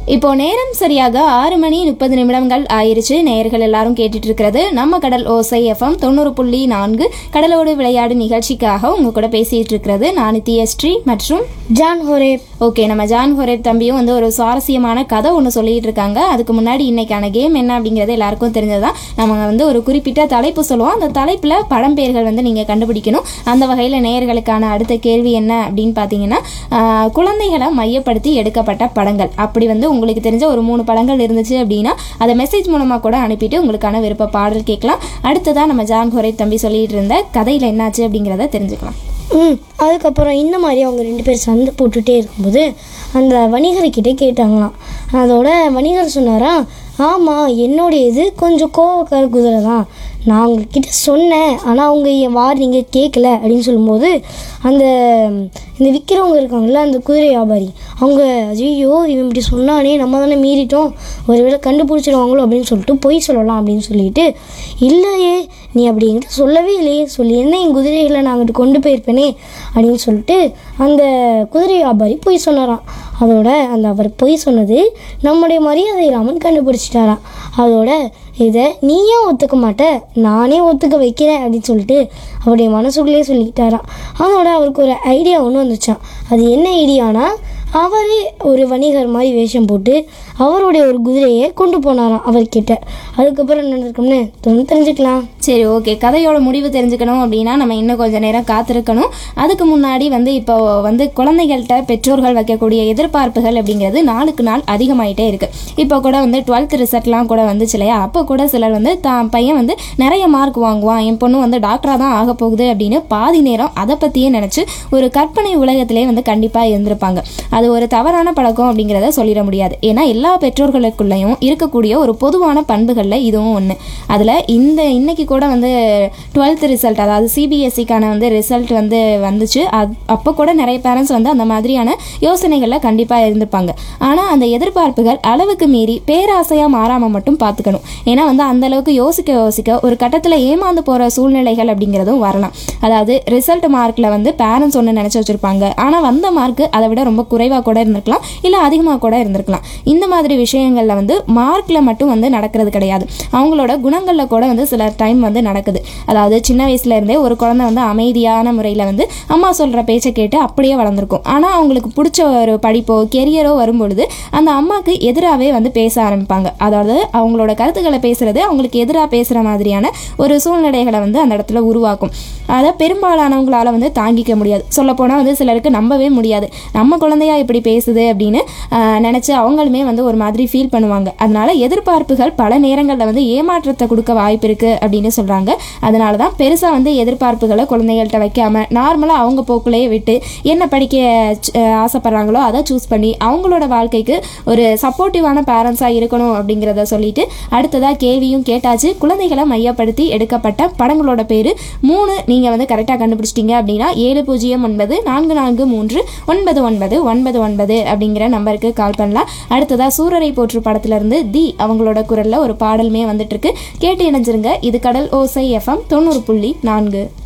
இப்போ நேரம் சரியாக ஆறு மணி முப்பது நிமிடங்கள் ஆயிருச்சு நேயர்கள் எல்லாரும் கேட்டுட்டு இருக்கிறது நம்ம கடல் ஓசை எஃப்எம் தொண்ணூறு புள்ளி நான்கு கடலோடு விளையாடு நிகழ்ச்சிக்காக உங்க கூட பேசிட்டு இருக்கிறது நான் நித்யஸ்ரீ மற்றும் ஜான் ஹோரேப் ஓகே நம்ம ஜான் ஹொரேப் தம்பியும் வந்து ஒரு சுவாரஸ்யமான கதை ஒன்று சொல்லிட்டு இருக்காங்க அதுக்கு முன்னாடி இன்னைக்கான கேம் என்ன அப்படிங்கிறது எல்லாருக்கும் தெரிஞ்சதுதான் நம்ம வந்து ஒரு குறிப்பிட்ட தலைப்பு சொல்லுவோம் அந்த தலைப்பில் பழம்பெயர்கள் வந்து நீங்கள் கண்டுபிடிக்கணும் அந்த வகையில் நேயர்களுக்கான அடுத்த கேள்வி என்ன அப்படின்னு பார்த்தீங்கன்னா ஆஹ், குழந்தைகளை மையப்படுத்தி எடுக்கப்பட்ட படங்கள் அப்படி வந்து உங்களுக்கு தெரிஞ்ச ஒரு மூணு படங்கள் இருந்துச்சு அப்படின்னா அதை மெசேஜ் மூலமாக கூட அனுப்பிட்டு உங்களுக்கான விருப்ப பாடல் கேட்கலாம் அடுத்ததான் நம்ம ஜான் ஹொரேப் தம்பி சொல்லிட்டு இருந்த கதையில் என்னாச்சு அப்படிங்கிறத தெரிஞ்சுக்கலாம் ம் அதுக்கப்புறம் இந்த மாதிரி அவங்க ரெண்டு பேர் சண்டை போட்டுகிட்டே இருக்கும்போது அந்த வணிகர்கிட்ட கேட்டாங்களாம் அதோட வணிகர் சொன்னாராம் ஆமாம் என்னுடைய இது கொஞ்சம் கோவக்கார குதிரை தான் நான் உங்ககிட்ட சொன்னேன் ஆனால் அவங்க என் வார் கேட்கல அப்படின்னு சொல்லும்போது அந்த இந்த விற்கிறவங்க இருக்காங்கல்ல அந்த குதிரை வியாபாரி அவங்க ஐயோ இவன் இப்படி சொன்னானே நம்ம தானே மீறிட்டோம் ஒருவேளை கண்டுபிடிச்சிடுவாங்களோ அப்படின்னு சொல்லிட்டு பொய் சொல்லலாம் அப்படின்னு சொல்லிட்டு இல்லையே நீ அப்படி என்கிட்ட சொல்லவே இல்லையே சொல்லி என்ன என் குதிரைகளை நான் அங்கிட்டு கொண்டு போயிருப்பேனே அப்படின்னு சொல்லிட்டு அந்த குதிரை வியாபாரி பொய் சொன்னாராம் அதோட அந்த அவர் பொய் சொன்னது நம்முடைய மரியாதை ராமன் கண்டுபிடிச்சிட்டாராம் அதோட இதை நீ ஏன் ஒத்துக்க மாட்ட நானே ஒத்துக்க வைக்கிறேன் அப்படின்னு சொல்லிட்டு அவருடைய மனசுக்குள்ளே சொல்லிக்கிட்டாராம் அதோட அவருக்கு ஒரு ஐடியா ஒன்று வந்துச்சான் அது என்ன ஐடியானா அவரே ஒரு வணிகர் மாதிரி வேஷம் போட்டு அவருடைய ஒரு குதிரையை கொண்டு போனாராம் அவர்கிட்ட அதுக்கப்புறம் என்ன நடக்கும்னு தொடர்ந்து தெரிஞ்சுக்கலாம் சரி ஓகே கதையோட முடிவு தெரிஞ்சுக்கணும் அப்படின்னா நம்ம இன்னும் கொஞ்சம் நேரம் காத்திருக்கணும் அதுக்கு முன்னாடி வந்து இப்போ வந்து குழந்தைகள்கிட்ட பெற்றோர்கள் வைக்கக்கூடிய எதிர்பார்ப்புகள் அப்படிங்கிறது நாளுக்கு நாள் அதிகமாயிட்டே இருக்கு இப்போ கூட வந்து டுவெல்த் ரிசல்ட்லாம் கூட வந்துச்சு இல்லையா அப்போ கூட சிலர் வந்து தான் பையன் வந்து நிறைய மார்க் வாங்குவான் என் பொண்ணு வந்து டாக்டராக தான் ஆக போகுது அப்படின்னு பாதி நேரம் அதை பற்றியே நினச்சி ஒரு கற்பனை உலகத்திலே வந்து கண்டிப்பாக இருந்திருப்பாங்க அது ஒரு தவறான பழக்கம் அப்படிங்கிறத சொல்லிட முடியாது ஏன்னா எல்லா பெற்றோர்களுக்குள்ளேயும் இருக்கக்கூடிய ஒரு பொதுவான பண்புகளில் இதுவும் ஒன்று அதில் இந்த இன்னைக்கு கூட வந்து டுவெல்த் ரிசல்ட் அதாவது சிபிஎஸ்சிக்கான வந்து ரிசல்ட் வந்து வந்துச்சு அது அப்போ கூட நிறைய பேரண்ட்ஸ் வந்து அந்த மாதிரியான யோசனைகளில் கண்டிப்பாக இருந்திருப்பாங்க ஆனால் அந்த எதிர்பார்ப்புகள் அளவுக்கு மீறி பேராசையாக மாறாமல் மட்டும் பார்த்துக்கணும் ஏன்னா வந்து அந்த அளவுக்கு யோசிக்க யோசிக்க ஒரு கட்டத்தில் ஏமாந்து போகிற சூழ்நிலைகள் அப்படிங்கிறதும் வரலாம் அதாவது ரிசல்ட் மார்க்கில் வந்து பேரண்ட்ஸ் ஒன்று நினச்சி வச்சுருப்பாங்க ஆனால் வந்த மார்க் அதை விட ரொம்ப குறைவாக கூட இருந்திருக்கலாம் இல்லை அதிகமாக கூட இருந்திருக்கலாம் இந்த மாதிரி விஷயங்களில் வந்து மார்க்கில் மட்டும் வந்து நடக்கிறது கிடையாது அவங்களோட குணங்களில் கூட வந்து சில டைம் வந்து நடக்குது அதாவது சின்ன வயசுல இருந்தே ஒரு குழந்தை வந்து அமைதியான முறையில் வந்து அம்மா சொல்கிற பேச்சை கேட்டு அப்படியே வளர்ந்துருக்கும் ஆனால் அவங்களுக்கு பிடிச்ச ஒரு படிப்போ கெரியரோ வரும்பொழுது அந்த அம்மாவுக்கு எதிராகவே வந்து பேச ஆரம்பிப்பாங்க அதாவது அவங்களோட கருத்துக்களை பேசுறது அவங்களுக்கு எதிராக பேசுகிற மாதிரியான ஒரு சூழ்நிலைகளை வந்து அந்த இடத்துல உருவாக்கும் அதை பெரும்பாலானவங்களால வந்து தாங்கிக்க முடியாது சொல்லப்போனால் வந்து சிலருக்கு நம்பவே முடியாது நம்ம குழந்தையா இப்படி பேசுது அப்படின்னு ஆஹ், நினைச்சு அவங்களுமே வந்து ஒரு மாதிரி ஃபீல் பண்ணுவாங்க அதனால எதிர்பார்ப்புகள் பல நேரங்களில் வந்து ஏமாற்றத்தை கொடுக்க வாய்ப்பு இருக்கு அப்படின்னு சொல்றாங்க அதனால தான் பெருசாக வந்து எதிர்பார்ப்புகளை குழந்தைகள்கிட்ட வைக்காம நார்மலாக அவங்க போக்குள்ளேயே விட்டு என்ன படிக்க ஆஹ், ஆசைப்படுறாங்களோ அதை சூஸ் பண்ணி அவங்களோட வாழ்க்கைக்கு ஒரு சப்போர்ட்டிவான பேரண்ட்ஸாக இருக்கணும் அப்படிங்கிறத சொல்லிட்டு அடுத்ததாக கேள்வியும் கேட்டாச்சு குழந்தைகளை மையப்படுத்தி எடுக்கப்பட்ட படங்களோட பேர் மூணு நீங்கள் வந்து கரெக்டாக கண்டுபிடிச்சிட்டீங்க அப்படின்னா ஏழு பூஜ்ஜியம் ஒன்பது நான்கு நான்கு மூன்று ஒன்பது ஒன்பது ஒன்பது ஒன்பது அப்படிங்கிற நம்பருக்கு கால் பண்ணலாம் அடுத்ததாக சூரரை போற்று படத்துலேருந்து தி அவங்களோட குரலில் ஒரு பாடலுமே வந்துட்டு இருக்கு கேட்டு இணைஞ்சிருங்க இது கடல் ஓசை எஃப்எம் தொண்ணூறு புள்ளி நான்கு